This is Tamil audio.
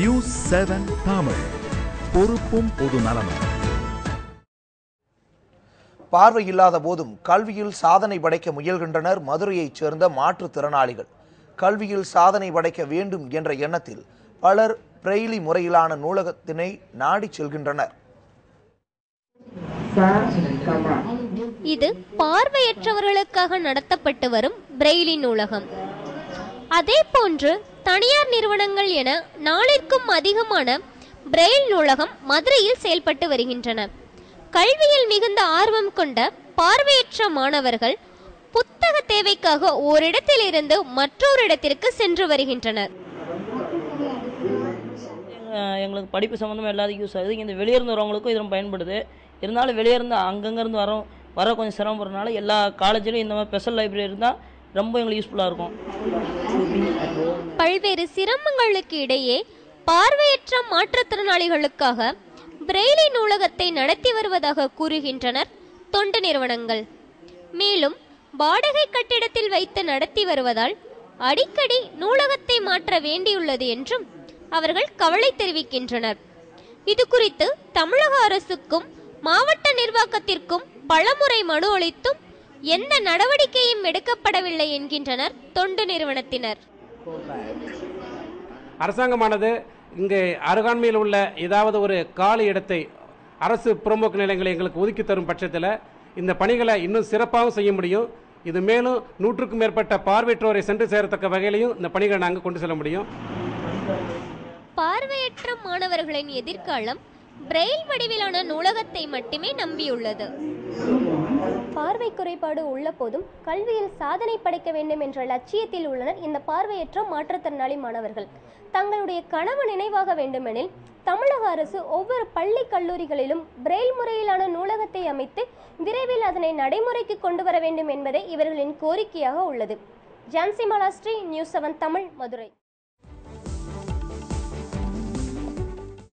நியூஸ் செவன் தமிழ் பொறுப்பும் பொது நலமும் பார்வையில்லாத போதும் கல்வியில் சாதனை படைக்க முயல்கின்றனர் மதுரையைச் சேர்ந்த மாற்றுத்திறனாளிகள் கல்வியில் சாதனை படைக்க வேண்டும் என்ற எண்ணத்தில் பலர் பிரெய்லி முறையிலான நூலகத்தினை நாடிச் செல்கின்றனர் இது பார்வையற்றவர்களுக்காக நடத்தப்பட்டு வரும் பிரெய்லி நூலகம் அதே போன்று தனியார் நிறுவனங்கள் என நாளிற்கும் அதிகமான பிரெயில் நூலகம் மதுரையில் செயல்பட்டு வருகின்றன கல்வியில் மிகுந்த ஆர்வம் கொண்ட பார்வையற்ற மாணவர்கள் புத்தக தேவைக்காக ஓரிடத்திலிருந்து மற்றொரு இடத்திற்கு சென்று வருகின்றனர் அஹ் எங்களுக்கு படிப்பு சம்மந்தமாக எல்லாத்துக்கும் யூஸ் ஆகுது இந்த வெளியிருந்து வரவங்களுக்கும் இது ரொம்ப பயன்படுது இருந்தாலும் வெளியிருந்து அங்கங்கேருந்து வரோம் வர கொஞ்சம் சிரமப்படுறதுனால எல்லா காலேஜ்லையும் இந்த மாதிரி ஸ்பெஷல் லைப்ரரி இருந்தால் ரொம்ப எங்களுக்கு யூஸ்ஃபுல்லாக இருக்கும் பல்வேறு சிரமங்களுக்கு இடையே பார்வையற்ற மாற்றுத்திறனாளிகளுக்காக பிரெய்லி நூலகத்தை நடத்தி வருவதாக கூறுகின்றனர் தொண்டு நிறுவனங்கள் மேலும் வாடகை கட்டிடத்தில் வைத்து நடத்தி வருவதால் அடிக்கடி நூலகத்தை மாற்ற வேண்டியுள்ளது என்றும் அவர்கள் கவலை தெரிவிக்கின்றனர் இது குறித்து தமிழக அரசுக்கும் மாவட்ட நிர்வாகத்திற்கும் பலமுறை மனு அளித்தும் எந்த நடவடிக்கையும் எடுக்கப்படவில்லை என்கின்றனர் தொண்டு நிறுவனத்தினர் அரசாங்கமானது இங்கே அருகாண்மையில் உள்ள ஏதாவது ஒரு காலி இடத்தை அரசு புறம்போக்கு நிலையங்களை எங்களுக்கு ஒதுக்கி தரும் பட்சத்தில் இந்த பணிகளை இன்னும் சிறப்பாகவும் செய்ய முடியும் இது மேலும் நூற்றுக்கும் மேற்பட்ட பார்வையற்றோரை சென்று சேரத்தக்க வகையிலையும் இந்த பணிகளை நாங்கள் கொண்டு செல்ல முடியும் பார்வையற்ற மாணவர்களின் எதிர்காலம் பிரெயில் வடிவிலான நூலகத்தை மட்டுமே நம்பியுள்ளது பார்வை குறைபாடு உள்ள போதும் கல்வியில் சாதனை படைக்க வேண்டும் என்ற லட்சியத்தில் உள்ளனர் இந்த பார்வையற்ற மாற்றுத்திறனாளி மாணவர்கள் தங்களுடைய கனவு நினைவாக வேண்டுமெனில் தமிழக அரசு ஒவ்வொரு பள்ளி கல்லூரிகளிலும் பிரெயில் முறையிலான நூலகத்தை அமைத்து விரைவில் அதனை நடைமுறைக்கு கொண்டு வர வேண்டும் என்பதே இவர்களின் கோரிக்கையாக உள்ளது ஜான்சி மலாஸ்ரீ நியூஸ் செவன் தமிழ் மதுரை